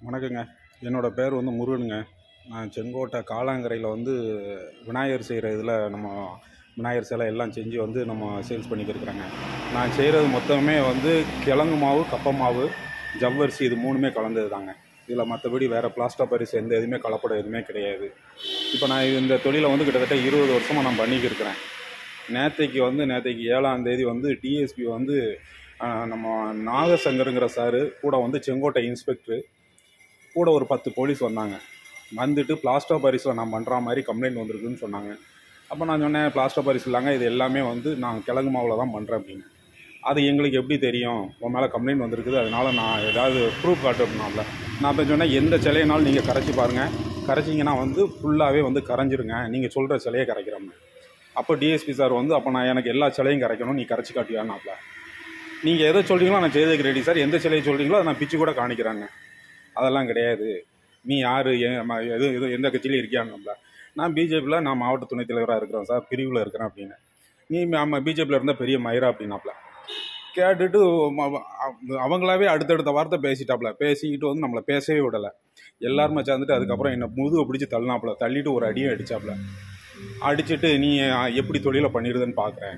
வணக்கங்க என்னோடய பேர் வந்து முருகனுங்க நான் செங்கோட்டை காலாங்கரையில் வந்து விநாயகர் செய்கிற இதில் நம்ம விநாயகர் சிலை எல்லாம் செஞ்சு வந்து நம்ம சேல்ஸ் பண்ணிக்கிருக்கிறேங்க நான் செய்கிறது மொத்தமே வந்து கிழங்கு மாவு கப்ப மாவு ஜவ்வரிசி இது மூணுமே கலந்தது தாங்க இதில் மற்றபடி வேறு பிளாஸ்டர் பரிசு எந்த எதுவுமே கலப்படம் எதுவுமே கிடையாது இப்போ நான் இது- இந்த தொழிலை வந்து கிட்டத்தட்ட இருபது வருஷமாக நான் பண்ணிக்கிருக்கிறேன் நேத்தைக்கு வந்து நேத்தைக்கு ஏழாம் தேதி வந்து டிஎஸ்பி வந்து ஆஹ், நம்ம நாகசங்கருங்கிற சாரு கூட வந்து செங்கோட்டை இன்ஸ்பெக்டரு கூட ஒரு பத்து போலீஸ் வந்தாங்க வந்துட்டு பிளாஸ்டர் பாரிஸில் நான் பண்ணுற மாதிரி கம்ப்ளைண்ட் வந்திருக்குன்னு சொன்னாங்க அப்போ நான் சொன்னேன் பிளாஸ்டர் பாரிஸ் இல்லைங்க இது எல்லாமே வந்து நான் கிழங்கு மாவில் தான் பண்ணுறேன் அப்படின்னு அது எங்களுக்கு எப்படி தெரியும் உன் மேலே கம்ப்ளைண்ட் வந்திருக்குது அதனால நான் ஏதாவது ப்ரூஃப் காட்டணும்னால நான் இப்போ சொன்னேன் எந்த சிலையினாலும் நீங்கள் கரைச்சி பாருங்கள் கரைச்சிங்கன்னா வந்து ஃபுல்லாகவே வந்து கரைஞ்சிருங்க நீங்கள் சொல்கிற சிலையை கரைக்கிறோம்னு அப்போ டிஎஸ்பி சார் வந்து அப்போ நான் எனக்கு எல்லா சிலையும் கரைக்கணும் நீ கரைச்சி காட்டுவியான்னாப்ல நீங்கள் எதை சொல்கிறீங்களோ நான் செய்ததுக்கு ரெடி சார் எந்த சிலையை சொல்கிறீங்களோ அதை நான் பிச்சு கூட காணிக்கிறேன்னு அதெல்லாம் கிடையாது நீ யார் எது எது எந்த கட்சியிலும் இருக்கியான்னு நான் பிஜேபியில் நான் மாவட்ட துணைத் தலைவராக இருக்கிறேன் சார் பிரிவில் இருக்கிறேன் அப்படின்னு நீ ஆமாம் பிஜேபியில் இருந்த பெரிய மயிரா அப்படின்னாப்ல கேட்டுட்டு ம- அவ- அவங்களாவே அடுத்தடுத்த வார்த்தை பேசிட்டாப்ல பேசிக்கிட்டு வந்து நம்மளை பேசவே விடலை எல்லாருமே சேர்ந்துட்டு அதுக்கப்புறம் என்னை முதுகு பிடிச்சி தள்ளினாப்புல தள்ளிட்டு ஒரு அடியும் அடிச்சாப்புல அடிச்சிட்டு நீ எப்படி தொழிலை பண்ணிடுதுன்னு பார்க்குறேன்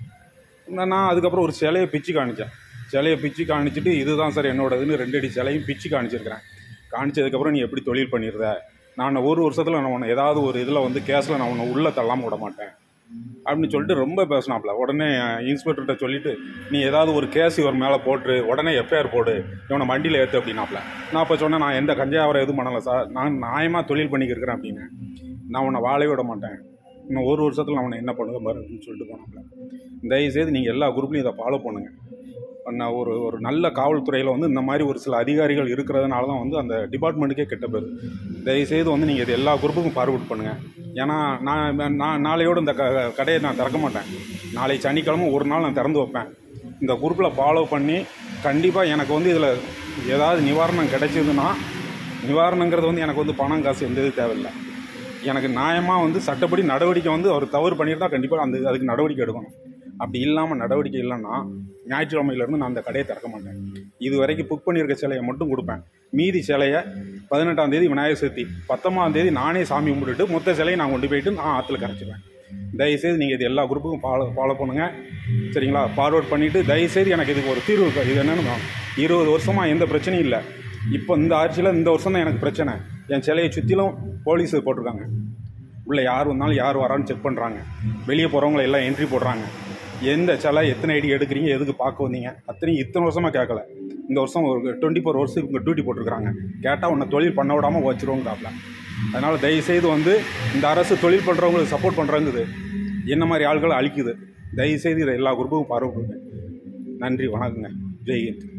நான் நான் அதுக்கப்புறம் ஒரு சிலையை பிச்சு காணிச்சேன் சிலையை பிச்சு காணிச்சிட்டு இதுதான் சார் என்னோடதுன்னு ரெண்டு அடி சிலையும் பிச்சு காணிச்சிருக்கிறேன் காணிச்சதுக்கப்புறம் நீ எப்படி தொழில் பண்ணிடுற நான் ஒரு வருஷத்தில் நான் உன்னை ஏதாவது ஒரு இதில் வந்து கேஸில் நான் உன்னை உள்ளே தள்ளாமல் விட மாட்டேன் அப்படின்னு சொல்லிட்டு ரொம்ப பேசினாப்புல உடனே இன்ஸ்பெக்டர்கிட்ட சொல்லிட்டு நீ ஏதாவது ஒரு கேஸ் இவர் மேலே போட்டு உடனே எஃப்ஐஆர் போடு இவனை வண்டியில் ஏற்று அப்படின்னாப்புல நான் அப்போ சொன்னேன் நான் எந்த கஞ்சாவரம் எதுவும் பண்ணலை சார் நான் நியாயமாக தொழில் பண்ணிக்கிருக்கிறேன் அப்படின்னு நான் உன்னை வாழவே விட மாட்டேன் இன்னும் ஒரு வருஷத்தில் நான் உன்னை என்ன பண்ணுவேன் பாரு அப்படின்னு சொல்லிட்டு போனாப்புல தயவுசெய்து நீங்கள் எல்லா குரூப்லையும் இதை ஃபாலோ பண்ணுங்கள் நான் ஒரு ஒரு நல்ல காவல்துறையில் வந்து இந்த மாதிரி ஒரு சில அதிகாரிகள் இருக்கிறதுனால தான் வந்து அந்த டிபார்ட்மெண்ட்டுக்கே கெட்ட பேர் தயவுசெய்து வந்து நீங்கள் இது எல்லா குரூப்புக்கும் ஃபார்வர்ட் பண்ணுங்கள் ஏன்னா நான் நான் நாளையோடு இந்த க கடையை நான் திறக்க மாட்டேன் நாளை சனிக்கிழமை ஒரு நாள் நான் திறந்து வைப்பேன் இந்த குரூப்பில் ஃபாலோ பண்ணி கண்டிப்பாக எனக்கு வந்து இதில் ஏதாவது நிவாரணம் கிடைச்சதுன்னா நிவாரணங்கிறது வந்து எனக்கு வந்து பணம் காசு எந்த இது தேவையில்லை எனக்கு நியாயமாக வந்து சட்டப்படி நடவடிக்கை வந்து அவர் தவறு பண்ணியிருந்தா கண்டிப்பாக அந்த அதுக்கு நடவடிக்கை எடுக்கணும் அப்படி இல்லாமல் நடவடிக்கை இல்லைன்னா ஞாயிற்றுக்கிழமையிலேருந்து நான் அந்த கடையை திறக்க மாட்டேன் இது வரைக்கும் புக் பண்ணியிருக்க சிலையை மட்டும் கொடுப்பேன் மீதி சிலையை பதினெட்டாம் தேதி விநாயகர் சதுர்த்தி பத்தொம்பதாம் தேதி நானே சாமி கும்பிட்டுட்டு மொத்த சிலையை நான் கொண்டு போயிட்டு நான் ஆற்றுல கரைச்சிடுவேன் தயவுசெய்து நீங்கள் இது எல்லா குரூப்புக்கும் ஃபாலோ ஃபாலோ பண்ணுங்கள் சரிங்களா ஃபார்வர்ட் பண்ணிவிட்டு தயவுசெய்து எனக்கு இதுக்கு ஒரு தீர்வு இருக்கு. இது என்னென்னு இருபது வருஷமாக எந்த பிரச்சனையும் இல்லை இப்போ இந்த ஆட்சியில் இந்த வருஷம் தான் எனக்கு பிரச்சனை என் சிலையை சுற்றிலும் போலீஸ் போட்டிருக்காங்க உள்ளே யார் வந்தாலும் யார் வரான்னு செக் பண்ணுறாங்க வெளியே போகிறவங்கள எல்லாம் என்ட்ரி போடுறாங்க எந்த சிலை எத்தனை ஐடி எடுக்கிறீங்க எதுக்கு பார்க்க வந்தீங்க அத்தனையும் இத்தனை வருஷமாக கேட்கல இந்த வருஷம் ஒரு டுவெண்ட்டி ஃபோர் ஹவர்ஸ் இவங்க டியூட்டி போட்டிருக்காங்க கேட்டால் உன்னை தொழில் பண்ண விடாமல் வச்சிருவோங்காப்ல அதனால் தயவுசெய்து வந்து இந்த அரசு தொழில் பண்ணுறவங்களுக்கு சப்போர்ட் பண்ணுறங்குது என்ன மாதிரி ஆள்களை அழிக்குது தயவுசெய்து இதை எல்லா குரூப்புக்கும் பார்வை நன்றி வணக்கங்க ஜெய் ஹிந்த்